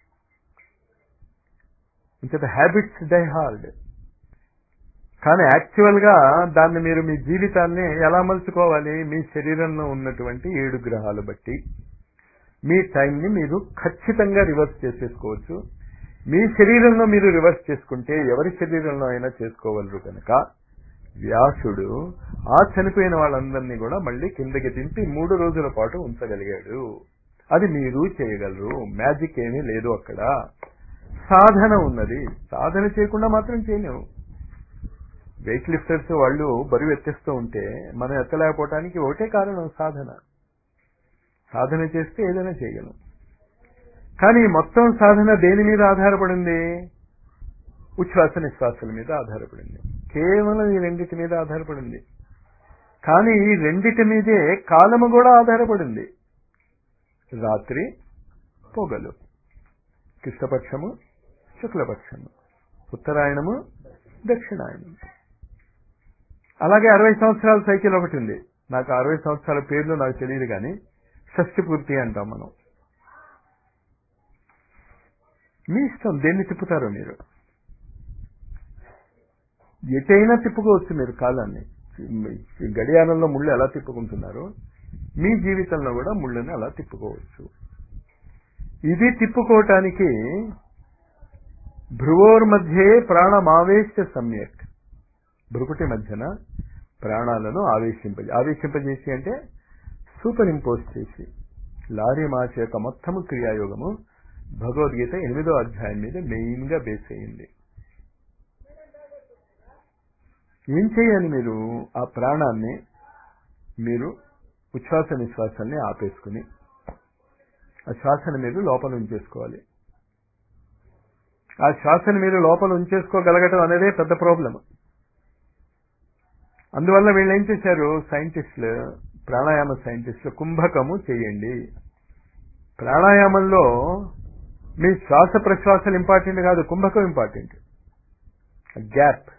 ఇంచేత హ్యాబిట్స్ డై హార్డ్ కానీ యాక్చువల్ గా దాన్ని మీరు మీ జీవితాన్ని ఎలా మలుచుకోవాలి మీ శరీరంలో ఉన్నటువంటి ఏడు గ్రహాలు బట్టి మీ టైంని మీరు ఖచ్చితంగా రివర్స్ చేసేసుకోవచ్చు మీ శరీరంలో మీరు రివర్స్ చేసుకుంటే ఎవరి శరీరంలో అయినా చేసుకోగలరు కనుక వ్యాసుడు ఆ చనిపోయిన వాళ్ళందరినీ కూడా మళ్ళీ కిందకి దింపి మూడు రోజుల పాటు ఉంచగలిగాడు అది మీరు చేయగలరు మ్యాజిక్ ఏమీ లేదు అక్కడ సాధన ఉన్నది సాధన చేయకుండా మాత్రం చేయలేము వెయిట్ లిఫ్టర్స్ వాళ్ళు బరువు ఎత్తేస్తూ ఉంటే మనం ఎత్తలేకపోవటానికి ఒకటే కారణం సాధన సాధన చేస్తే ఏదైనా చేయగలం కానీ ఈ మొత్తం సాధన దేని మీద ఆధారపడింది ఉచ్ఛ్వాస నిశ్వాసాల మీద ఆధారపడింది కేవలం ఈ రెండిటి మీద ఆధారపడింది కానీ ఈ రెండిటి మీదే కాలము కూడా ఆధారపడింది రాత్రి పొగలు కృష్ణపక్షము శుక్లపక్షము ఉత్తరాయణము దక్షిణాయనం అలాగే అరవై సంవత్సరాల సైకిల్ ఒకటి ఉంది నాకు అరవై సంవత్సరాల పేర్లు నాకు తెలియదు కానీ షష్టి పూర్తి అంటాం మనం మీ ఇష్టం దేన్ని తిప్పుతారో మీరు ఎటైనా తిప్పుకోవచ్చు మీరు కాలాన్ని ఈ గడియారంలో ముళ్ళు ఎలా తిప్పుకుంటున్నారో మీ జీవితంలో కూడా ముళ్ళని అలా తిప్పుకోవచ్చు ఇది తిప్పుకోవటానికి భ్రువోర్ మధ్యే ప్రాణమావేశ సమ్యక్ భ్రుకుటి మధ్యన ప్రాణాలను ఆవేశింపజే ఆవేశింపజేసి అంటే సూపర్ ఇంపోజ్ చేసి లారీ మాచ యొక్క మొత్తము క్రియాయోగము భగవద్గీత ఎనిమిదో అధ్యాయం మీద మెయిన్ గా బేస్ అయింది ఏం చేయాలి మీరు ఆ ప్రాణాన్ని మీరు ఉచ్ఛ్వాస నిశ్వాసాన్ని ఆపేసుకుని ఆ శ్వాసను మీరు లోపల ఉంచేసుకోవాలి ఆ శ్వాసను మీరు లోపల ఉంచేసుకోగలగటం అనేదే పెద్ద ప్రాబ్లం అందువల్ల వీళ్ళు ఏం చేశారు సైంటిస్టులు ప్రాణాయామ సైంటిస్టులు కుంభకము చేయండి ప్రాణాయామంలో మీ శ్వాస ప్రశ్వాసలు ఇంపార్టెంట్ కాదు కుంభకం ఇంపార్టెంట్ గ్యాప్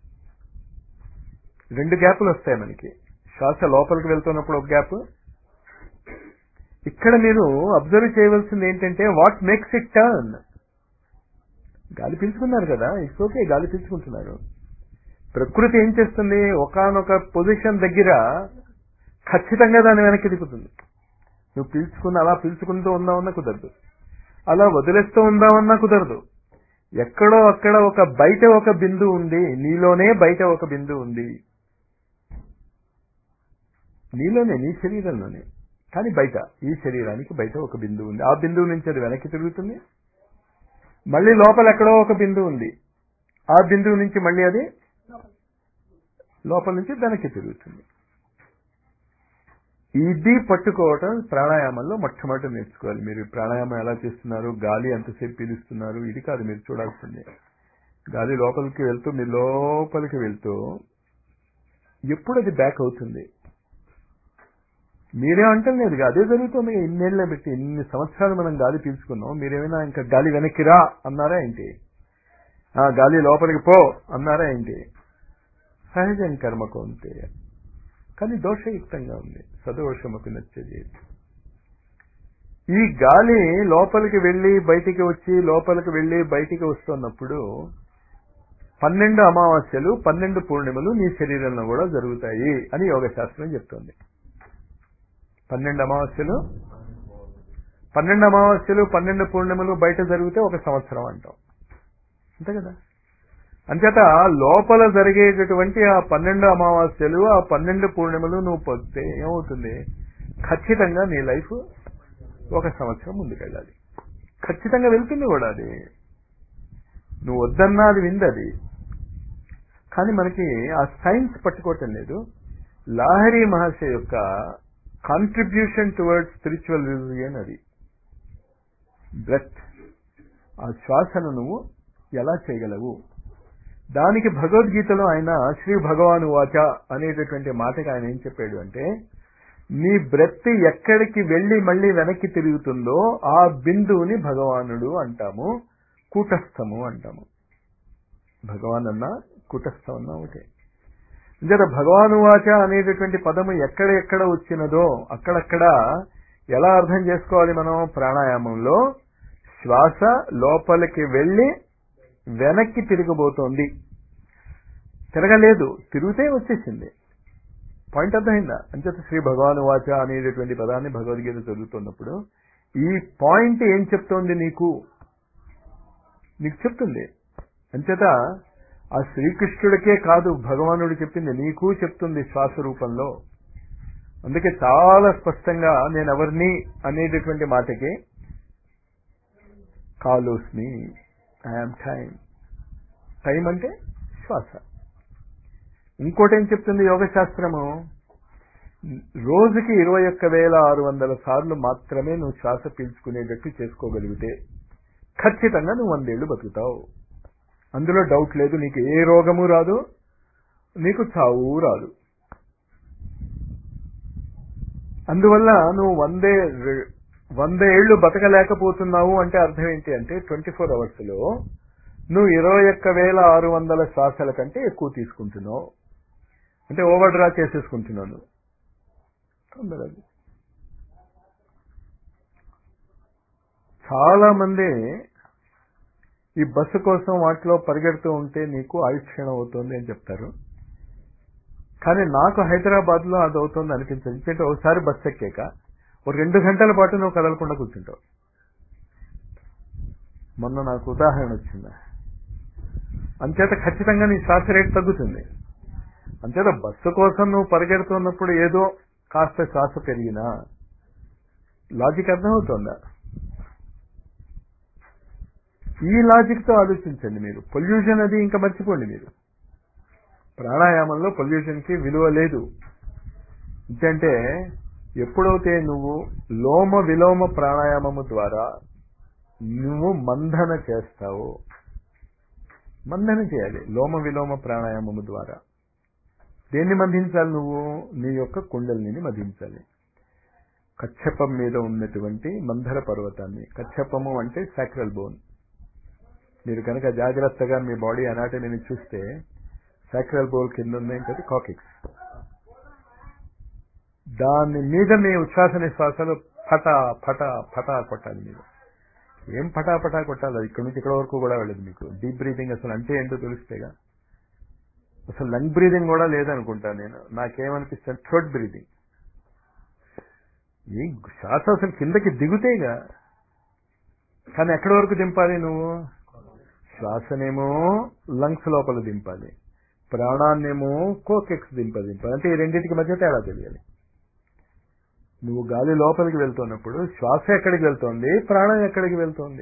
రెండు గ్యాపులు వస్తాయి మనకి శ్వాస లోపలికి వెళ్తున్నప్పుడు ఒక గ్యాప్ ఇక్కడ మీరు అబ్జర్వ్ చేయవలసింది ఏంటంటే వాట్ మేక్స్ ఇట్ టర్న్ గాలి పీల్చుకున్నారు కదా ఇట్స్ ఓకే గాలి పీల్చుకుంటున్నారు ప్రకృతి ఏం చేస్తుంది ఒకనొక పొజిషన్ దగ్గర ఖచ్చితంగా దాన్ని వెనక్కి తిప్పుతుంది నువ్వు పీల్చుకుని అలా పీల్చుకుంటూ ఉందామన్నా కుదరదు అలా వదిలేస్తూ ఉందామన్నా కుదరదు ఎక్కడో అక్కడ ఒక బయట ఒక బిందు ఉంది నీలోనే బయట ఒక బిందు ఉంది నీలోనే నీ శరీరంలోనే కానీ బయట ఈ శరీరానికి బయట ఒక బిందువు ఉంది ఆ బిందువు నుంచి అది వెనక్కి తిరుగుతుంది మళ్ళీ లోపల ఎక్కడో ఒక బిందువు ఉంది ఆ బిందువు నుంచి మళ్ళీ అది లోపల నుంచి వెనక్కి తిరుగుతుంది ఇది పట్టుకోవటం ప్రాణాయామంలో మొట్టమొదటి నేర్చుకోవాలి మీరు ప్రాణాయామం ఎలా చేస్తున్నారు గాలి ఎంతసేపు పీలుస్తున్నారు ఇది కాదు మీరు చూడాల్సిందే గాలి లోపలికి వెళ్తూ మీరు లోపలికి వెళ్తూ ఎప్పుడు అది బ్యాక్ అవుతుంది మీరే అంటలేదు అదే జరుగుతుంది ఇన్నేళ్లే పెట్టి ఇన్ని సంవత్సరాలు మనం గాలి పీల్చుకున్నాం మీరేమైనా ఇంకా గాలి వెనక్కి రా అన్నారా ఏంటి ఆ గాలి లోపలికి పో అన్నారా ఏంటి సహజం కర్మకు అంతే కానీ దోషయుక్తంగా ఉంది సదోషముకు నచ్చది ఈ గాలి లోపలికి వెళ్ళి బయటికి వచ్చి లోపలికి వెళ్ళి బయటికి వస్తున్నప్పుడు పన్నెండు అమావాస్యలు పన్నెండు పూర్ణిమలు నీ శరీరంలో కూడా జరుగుతాయి అని యోగ శాస్త్రం చెప్తోంది పన్నెండు అమావాస్యలు పన్నెండు అమావాస్యలు పన్నెండు పూర్ణిమలు బయట జరిగితే ఒక సంవత్సరం అంటాం అంతే కదా అంచేత లోపల జరిగేటటువంటి ఆ పన్నెండు అమావాస్యలు ఆ పన్నెండు పూర్ణిమలు నువ్వు పొందితే ఏమవుతుంది ఖచ్చితంగా నీ లైఫ్ ఒక సంవత్సరం ముందుకెళ్ళాలి ఖచ్చితంగా వెళ్తుంది కూడా అది నువ్వు వద్దన్నా అది వింది అది కానీ మనకి ఆ సైన్స్ పట్టుకోవటం లేదు లాహరి మహర్షి యొక్క కాంట్రిబ్యూషన్ టువర్డ్స్ స్పిరిచువల్ రిలీజియన్ అది బ్రెత్ ఆ శ్వాసను నువ్వు ఎలా చేయగలవు దానికి భగవద్గీతలో ఆయన శ్రీ భగవాను వాచ అనేటటువంటి మాటకి ఆయన ఏం చెప్పాడు అంటే నీ బ్రెత్ ఎక్కడికి వెళ్ళి మళ్ళీ వెనక్కి తిరుగుతుందో ఆ బిందువుని భగవానుడు అంటాము కూటస్థము అంటాము భగవాన్ అన్న కూటస్థం అన్న ఒకటే ఇంకట భగవాను వాచ అనేటటువంటి పదము ఎక్కడ ఎక్కడ వచ్చినదో అక్కడక్కడ ఎలా అర్థం చేసుకోవాలి మనం ప్రాణాయామంలో శ్వాస లోపలికి వెళ్ళి వెనక్కి తిరగబోతోంది తిరగలేదు తిరిగితే వచ్చేసింది పాయింట్ అర్థమైందా అంచేత శ్రీ భగవాను వాచ అనేటటువంటి పదాన్ని భగవద్గీత చదువుతున్నప్పుడు ఈ పాయింట్ ఏం చెప్తోంది నీకు నీకు చెప్తుంది అంచేత ఆ శ్రీకృష్ణుడికే కాదు భగవానుడు చెప్పింది నీకు చెప్తుంది శ్వాస రూపంలో అందుకే చాలా స్పష్టంగా నేను ఎవరిని అనేటటువంటి మాటకి కాలోస్మి ఐఎమ్ టైం టైం అంటే శ్వాస ఇంకోటి ఏం చెప్తుంది యోగ శాస్త్రము రోజుకి ఇరవై ఒక్క వేల ఆరు వందల సార్లు మాత్రమే నువ్వు శ్వాస పీల్చుకునేటట్టు చేసుకోగలిగితే ఖచ్చితంగా నువ్వు వందేళ్లు బతుకుతావు అందులో డౌట్ లేదు నీకు ఏ రోగము రాదు నీకు చావు రాదు అందువల్ల నువ్వు వందే వంద ఏళ్లు బతకలేకపోతున్నావు అంటే అర్థం ఏంటి అంటే ట్వంటీ ఫోర్ అవర్స్ లో నువ్వు ఇరవై ఒక్క వేల ఆరు వందల శ్వాసల కంటే ఎక్కువ తీసుకుంటున్నావు అంటే ఓవర్ డ్రా చేసేసుకుంటున్నావు నువ్వు తొందరది చాలా మంది ఈ బస్సు కోసం వాటిలో పరిగెడుతూ ఉంటే నీకు ఆయుక్షీణం అవుతుంది అని చెప్తారు కానీ నాకు హైదరాబాద్ లో అది అవుతుంది అనిపించదు ఎందుకంటే ఒకసారి బస్సు ఎక్కాక ఒక రెండు గంటల పాటు నువ్వు కదలకుండా కూర్చుంటావు మొన్న నాకు ఉదాహరణ వచ్చింది అంచేత ఖచ్చితంగా నీ శ్వాస రేట్ తగ్గుతుంది అంచేత బస్సు కోసం నువ్వు పరిగెడుతున్నప్పుడు ఏదో కాస్త శ్వాస పెరిగినా లాజిక్ అర్థమవుతుందా ఈ లాజిక్ తో ఆలోచించండి మీరు పొల్యూషన్ అది ఇంకా మర్చిపోండి మీరు ప్రాణాయామంలో పొల్యూషన్ కి విలువ లేదు ఎందుకంటే ఎప్పుడైతే నువ్వు లోమ విలోమ ప్రాణాయామము ద్వారా నువ్వు మంధన చేస్తావో మంధన చేయాలి లోమ విలోమ ప్రాణాయామము ద్వారా దేన్ని మధించాలి నువ్వు నీ యొక్క కుండలిని మధించాలి కచ్చపం మీద ఉన్నటువంటి మందర పర్వతాన్ని కచ్చపము అంటే సాక్రల్ బోన్ మీరు కనుక జాగ్రత్తగా మీ బాడీ అనాటమీని చూస్తే సాక్రల్ బోల్ కింద ఉన్నాయి కదా కాకిక్స్ దాని మీద మీ ఉచ్ఛ్వాస నిశ్వాసాలు ఫటా ఫటా ఫటా కొట్టాలి మీరు ఏం పటా పటా కొట్టాలి అది ఇక్కడ నుంచి ఇక్కడ వరకు కూడా వెళ్ళదు మీకు డీప్ బ్రీతింగ్ అసలు అంటే ఏంటో తెలిస్తేగా అసలు లంగ్ బ్రీదింగ్ కూడా లేదనుకుంటా నేను నాకేమనిపిస్తుంది థ్రోట్ బ్రీదింగ్ ఈ శ్వాస అసలు కిందకి దిగుతేగా కానీ ఎక్కడి వరకు దింపాలి నువ్వు శ్వాసనేమో లంగ్స్ లోపల దింపాలి ప్రాణాన్నేమో కోకెక్స్ దింప దింపాలి అంటే ఈ రెండింటికి మధ్య తేడా తెలియాలి నువ్వు గాలి లోపలికి వెళ్తున్నప్పుడు శ్వాస ఎక్కడికి వెళ్తోంది ప్రాణం ఎక్కడికి వెళ్తోంది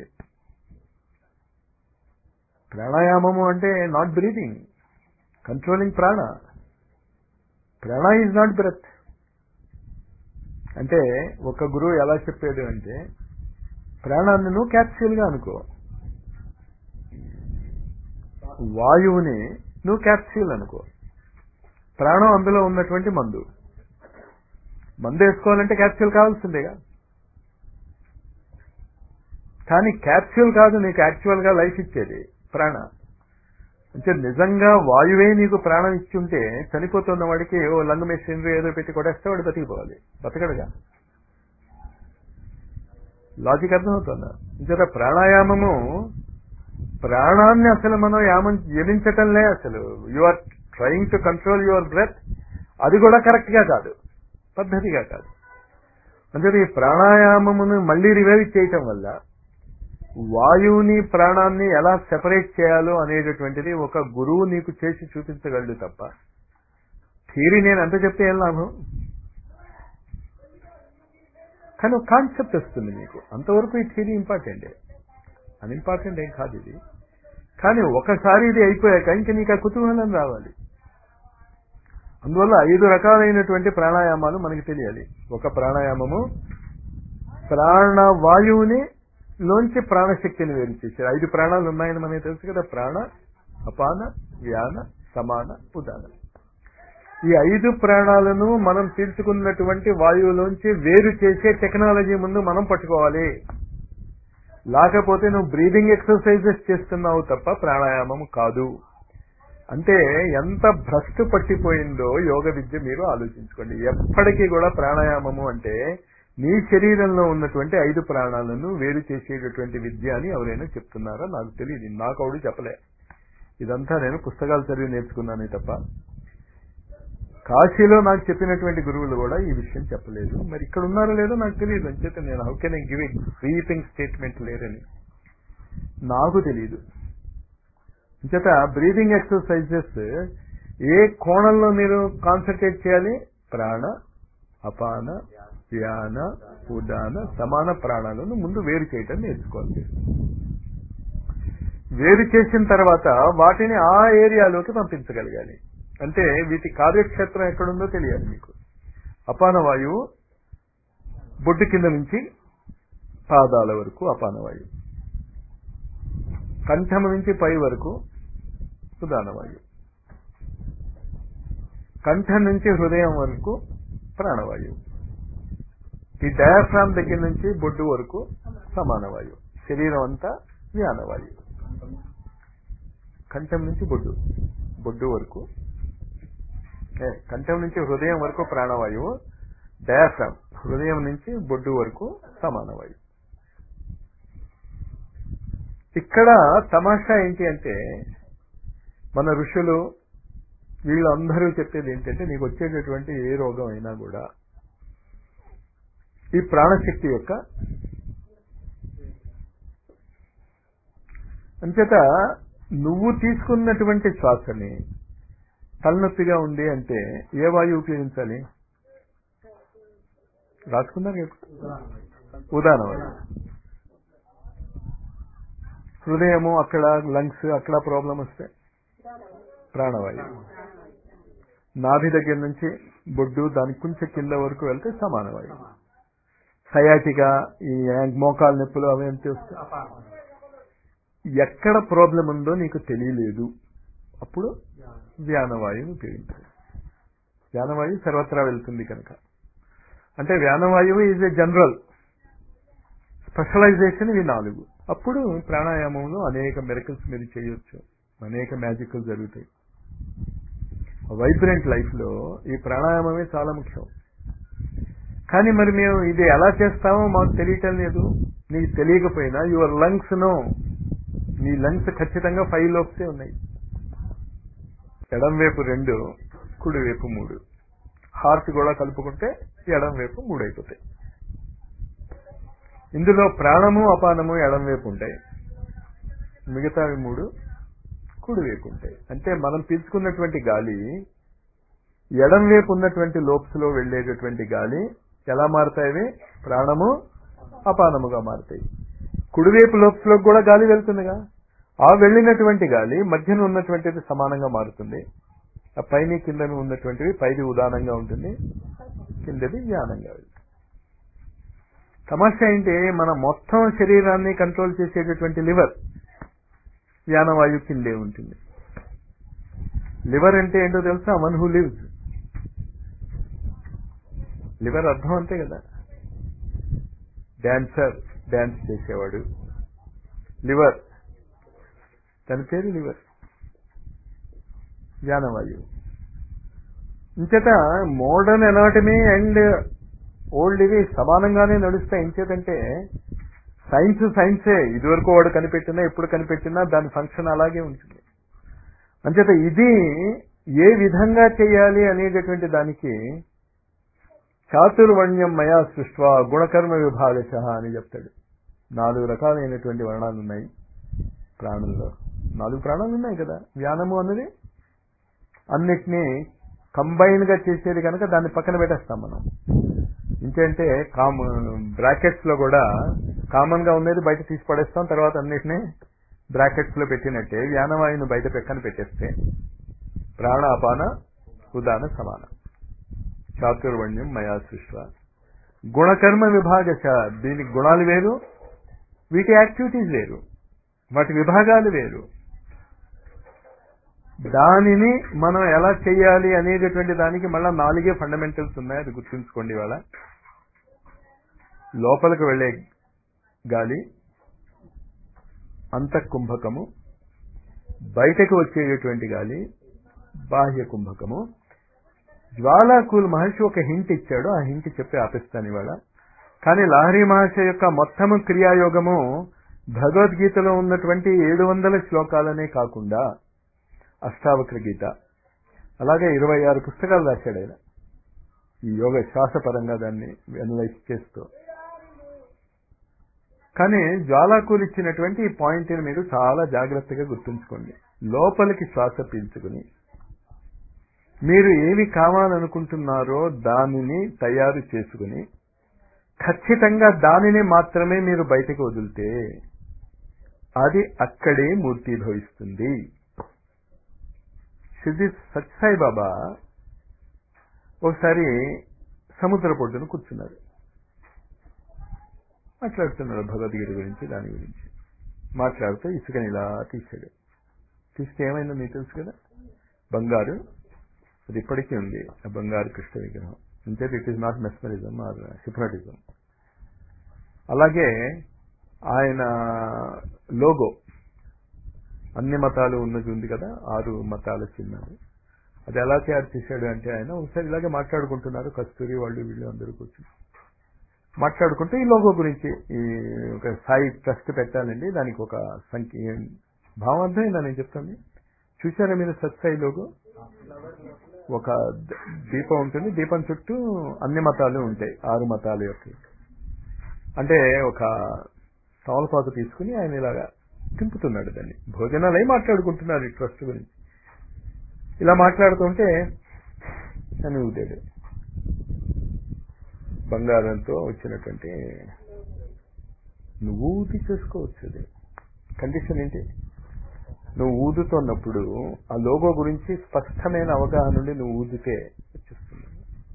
ప్రాణాయామము అంటే నాట్ బ్రీతింగ్ కంట్రోలింగ్ ప్రాణ ప్రాణ ఈజ్ నాట్ బ్రెత్ అంటే ఒక గురువు ఎలా చెప్పాడు అంటే ప్రాణాన్ని నువ్వు క్యాప్సూల్గా అనుకో వాయువుని నువ్వు క్యాప్సూల్ అనుకో ప్రాణం అందులో ఉన్నటువంటి మందు మందు వేసుకోవాలంటే క్యాప్సూల్ కావాల్సిందేగా కానీ క్యాప్సూల్ కాదు నీకు యాక్చువల్ గా లైఫ్ ఇచ్చేది ప్రాణ అంటే నిజంగా వాయువే నీకు ప్రాణం ఇచ్చుంటే చనిపోతున్న వాడికి ఓ లంగ్ మెషినరీ ఏదో పెట్టి కొట్టేస్తే వాడు బతికిపోవాలి బతకడుగా లాజిక్ అర్థమవుతుందా ఇంచేత ప్రాణాయామము ప్రాణాన్ని అసలు మనం యామం జపించటంలే అసలు you are trying to control your breath అది కూడా కరెక్ట్ గా కాదు పద్ధతిగా కాదు అంటే ఈ ప్రాణాయామమును మళ్ళీ రివైవ్ చేయటం వల్ల వాయువుని ప్రాణాన్ని ఎలా సెపరేట్ చేయాలో అనేటటువంటిది ఒక గురువు నీకు చేసి చూపించగలడు తప్ప థియరీ నేను ఎంత చెప్తే ఏం లాభం కానీ ఒక కాన్సెప్ట్ వస్తుంది మీకు అంతవరకు ఈ థియరీ ఇంపార్టెంటే అన్ఇంపార్టెంట్ ఏం కాదు ఇది కానీ ఒకసారి ఇది అయిపోయాక ఇంక నీకు ఆ కుతూహలం రావాలి అందువల్ల ఐదు రకాలైనటువంటి ప్రాణాయామాలు మనకి తెలియాలి ఒక ప్రాణాయామము ప్రాణవాయువుని లోంచి ప్రాణశక్తిని వేరు చేశారు ఐదు ప్రాణాలు ఉన్నాయని మనకి తెలుసు కదా ప్రాణ అపాన వ్యాన సమాన ఉదాన ఈ ఐదు ప్రాణాలను మనం పీల్చుకున్నటువంటి వాయువులోంచి వేరు చేసే టెక్నాలజీ ముందు మనం పట్టుకోవాలి లేకపోతే నువ్వు బ్రీదింగ్ ఎక్సర్సైజెస్ చేస్తున్నావు తప్ప ప్రాణాయామం కాదు అంటే ఎంత భ్రష్టు పట్టిపోయిందో యోగ విద్య మీరు ఆలోచించుకోండి ఎప్పటికీ కూడా ప్రాణాయామము అంటే నీ శరీరంలో ఉన్నటువంటి ఐదు ప్రాణాలను వేరు చేసేటటువంటి విద్య అని ఎవరైనా చెప్తున్నారా నాకు తెలియదు నాకు ఆవిడ చెప్పలే ఇదంతా నేను పుస్తకాలు చదివి నేర్చుకున్నానే తప్ప కాశీలో నాకు చెప్పినటువంటి గురువులు కూడా ఈ విషయం చెప్పలేదు మరి ఇక్కడ ఉన్నారో లేదో నాకు తెలియదు అంచేత నేను how can I give a sweeping statement లేరని నాకు తెలియదు అంచేత బ్రీదింగ్ ఎక్సర్సైజెస్ ఏ కోణంలో మీరు కాన్సన్ట్రేట్ చేయాలి ప్రాణ అపాన వ్యాన ఉదాన సమాన ప్రాణాలను ముందు వేరు చేయటం నేర్చుకోవాలి వేరు చేసిన తర్వాత వాటిని ఆ ఏరియాలోకి పంపించగలగాలి అంటే వీటి కార్యక్షేత్రం ఎక్కడుందో తెలియాలి మీకు అపాన వాయువు బొడ్డు కింద నుంచి పాదాల వరకు అపాన వాయువు కంఠం నుంచి పై వరకు ఉదాన వాయువు కంఠం నుంచి హృదయం వరకు ప్రాణవాయువు ఈ డయాఫ్రామ్ దగ్గర నుంచి బొడ్డు వరకు సమాన వాయువు శరీరం అంతా వ్యానవాయువు కంఠం నుంచి బొడ్డు బొడ్డు వరకు ఏ, కంఠం నుంచి హృదయం వరకు ప్రాణవాయువు డయాఫ్రామ్ హృదయం నుంచి బొడ్డు వరకు సమాన వాయువు ఇక్కడ తమాషా ఏంటి అంటే మన ఋషులు వీళ్ళందరూ చెప్పేది ఏంటంటే నీకు వచ్చేటటువంటి ఏ రోగం అయినా కూడా ఈ ప్రాణశక్తి యొక్క అంచేత నువ్వు తీసుకున్నటువంటి శ్వాసని తలనొప్పిగా ఉంది అంటే ఏ వాయువు ఉపయోగించాలి రాసుకున్నారు కదా? ఉదాహరణ వాయువు హృదయము అక్కడ లంగ్స్ అక్కడ ప్రాబ్లం వస్తే ప్రాణవాయువు నాభి దగ్గర నుంచి బొడ్డు దానికి కొంచెం కింద వరకు వెళ్తే సమానవాయువు సయాటిగా ఈ మోకాలు నొప్పులు అవి ఎంత వస్తాయి ఎక్కడ ప్రాబ్లం ఉందో నీకు తెలియలేదు అప్పుడు వ్యానవాయువుని ఉపయోగించాలి వ్యానవాయువు సర్వత్రా వెళ్తుంది కనుక అంటే వ్యానవాయువు ఈజ్ ఎ జనరల్ స్పెషలైజేషన్ ఇవి నాలుగు అప్పుడు ప్రాణాయామంలో అనేక మెరకల్స్ మీరు చేయొచ్చు అనేక మ్యాజిక్లు జరుగుతాయి వైబ్రెంట్ లైఫ్ లో ఈ ప్రాణాయామమే చాలా ముఖ్యం కానీ మరి మేము ఇది ఎలా చేస్తామో మాకు తెలియటం లేదు నీకు తెలియకపోయినా యువర్ లంగ్స్ నో నీ లంగ్స్ ఖచ్చితంగా ఫైవ్ లోప్సే ఉన్నాయి ఎడం వైపు రెండు కుడి వైపు మూడు హార్ట్ కూడా కలుపుకుంటే ఎడం వైపు మూడు అయిపోతాయి ఇందులో ప్రాణము అపానము ఎడం వైపు ఉంటాయి మిగతావి మూడు కుడి వైపు ఉంటాయి అంటే మనం పీల్చుకున్నటువంటి గాలి ఎడం వైపు ఉన్నటువంటి లోప్స్ లో వెళ్లేటటువంటి గాలి ఎలా మారుతాయి ప్రాణము అపానముగా మారుతాయి కుడివైపు లోప్స్ లో కూడా గాలి వెళ్తుందిగా ఆ వెళ్ళినటువంటి గాలి మధ్యన ఉన్నటువంటిది సమానంగా మారుతుంది ఆ పైన కిందన ఉన్నటువంటివి పైది ఉదానంగా ఉంటుంది కిందది జ్ఞానంగా వెళ్తుంది సమస్య ఏంటి మన మొత్తం శరీరాన్ని కంట్రోల్ చేసేటటువంటి లివర్ యానవాయు కిందే ఉంటుంది లివర్ అంటే ఏంటో తెలుసా వన్ హూ లివ్స్ లివర్ అర్థం అంతే కదా డాన్సర్ డాన్స్ చేసేవాడు లివర్ తన పేరు లివర్ వ్యానవాయువు ఇంచేత మోడర్న్ ఎనాటమీ అండ్ ఓల్డ్ ఇవి సమానంగానే నడుస్తాయి ఇంచేతంటే సైన్స్ సైన్సే ఇదివరకు వాడు కనిపెట్టినా ఎప్పుడు కనిపెట్టినా దాని ఫంక్షన్ అలాగే ఉంటుంది అంచేత ఇది ఏ విధంగా చేయాలి అనేటటువంటి దానికి చాతుర్వర్ణ్యం మయా సృష్వ గుణకర్మ విభాగశ అని చెప్తాడు నాలుగు రకాలైనటువంటి వర్ణాలు ఉన్నాయి ప్రాణుల్లో నాలుగు ప్రాణాలు ఉన్నాయి కదా వ్యానము అన్నది అన్నిటినీ కంబైన్ గా చేసేది కనుక దాన్ని పక్కన పెట్టేస్తాం మనం ఇంకేంటే కామ బ్రాకెట్స్ లో కూడా కామన్ గా ఉండేది బయట తీసి పడేస్తాం తర్వాత అన్నిటినీ బ్రాకెట్స్ లో పెట్టినట్టే వ్యానవాయువును బయట పెక్కన పెట్టేస్తే ప్రాణ అపాన ఉదాన సమాన చాతుర్వర్ణ్యం మయా సృష్వ గుణకర్మ విభాగశ దీనికి గుణాలు వేరు వీటి యాక్టివిటీస్ వేరు వాటి విభాగాలు వేరు దానిని మనం ఎలా చేయాలి అనేటటువంటి దానికి మళ్ళా నాలుగే ఫండమెంటల్స్ ఉన్నాయి అది గుర్తుంచుకోండి ఇవాళ లోపలికి వెళ్ళే గాలి అంతఃకుంభకము బయటకు వచ్చేటటువంటి గాలి బాహ్య కుంభకము జ్వాలాకూల్ మహర్షి ఒక హింట్ ఇచ్చాడు ఆ హింట్ చెప్పి ఆపిస్తాను ఇవాళ కానీ లహరి మహర్షి యొక్క మొత్తము క్రియాయోగము భగవద్గీతలో ఉన్నటువంటి ఏడు వందల శ్లోకాలనే కాకుండా అష్టావక్ర గీత అలాగే ఇరవై ఆరు పుస్తకాలు రాశాడు ఆయన ఈ యోగ శ్వాసపరంగా దాన్ని అనలైజ్ చేస్తూ కానీ జ్వాలాకూలు ఇచ్చినటువంటి ఈ పాయింట్ని మీరు చాలా జాగ్రత్తగా గుర్తుంచుకోండి లోపలికి శ్వాస పీల్చుకుని మీరు ఏమి కావాలనుకుంటున్నారో దానిని తయారు చేసుకుని ఖచ్చితంగా దానిని మాత్రమే మీరు బయటకు వదిలితే అది అక్కడే మూర్తిభవిస్తుంది సిద్ధి సత్సాయి బాబా ఒకసారి సముద్ర పొడ్డును కూర్చున్నారు మాట్లాడుతున్నాడు భగవద్గీత గురించి దాని గురించి మాట్లాడుతూ ఇసుకని ఇలా తీసాడు తీస్తే ఏమైందో మీకు తెలుసు కదా బంగారు అది ఇప్పటికీ ఉంది ఆ బంగారు కృష్ణ విగ్రహం అంటే it is not mesmerism or hypnotism అలాగే ఆయన లోగో అన్ని మతాలు ఉన్నది ఉంది కదా ఆరు మతాల చిహ్నాలు అది ఎలా తయారు చేశాడు అంటే ఆయన ఒకసారి ఇలాగే మాట్లాడుకుంటున్నారు కస్తూరి వాళ్ళు వీళ్ళు అందరూ కూర్చుని మాట్లాడుకుంటూ ఈ లోగో గురించి ఈ ఒక సాయి ట్రస్ట్ పెట్టాలండి దానికి ఒక సంఖ్య భావం అర్థమైందా నేను చెప్తాను చూసారా మీరు సత్సాయి లోగో ఒక ద- దీపం ఉంటుంది దీపం చుట్టూ అన్ని మతాలు ఉంటాయి ఆరు మతాల యొక్క అంటే ఒక తమలపాకు తీసుకుని ఆయన ఇలాగా తింపుతున్నాడు దాన్ని భోజనాలు అయి మాట్లాడుకుంటున్నారు ఈ ట్రస్ట్ గురించి ఇలా మాట్లాడుతుంటే అని ఊదాడు బంగారంతో వచ్చినటువంటి నువ్వు ఊది చేసుకోవచ్చు అది కండిషన్ ఏంటి నువ్వు ఊదుతున్నప్పుడు ఆ లోగో గురించి స్పష్టమైన అవగాహన నుండి నువ్వు ఊదితే వచ్చేస్తుంది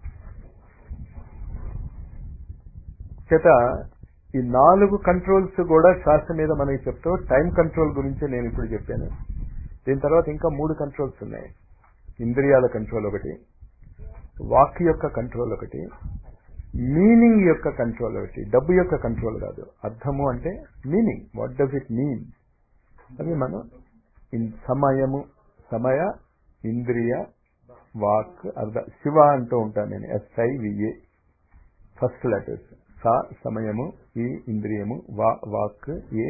చేత ఈ నాలుగు కంట్రోల్స్ కూడా శ్వాస మీద మనకి చెప్తూ టైం కంట్రోల్ గురించి నేను ఇప్పుడు చెప్పాను దీని తర్వాత ఇంకా మూడు కంట్రోల్స్ ఉన్నాయి ఇంద్రియాల కంట్రోల్ ఒకటి వాక్ యొక్క కంట్రోల్ ఒకటి మీనింగ్ యొక్క కంట్రోల్ ఒకటి డబ్బు యొక్క కంట్రోల్ కాదు అర్థము అంటే meaning what does it mean అవి మనం ఇన్- సమయము సమయ ఇంద్రియ వాక్ అర్ధ శివ అంటూ ఉంటాను నేను ఎస్ఐవిఏ ఫస్ట్ లెటర్స్ సా సమయము ఈ ఇంద్రియము వా వాక్ ఏ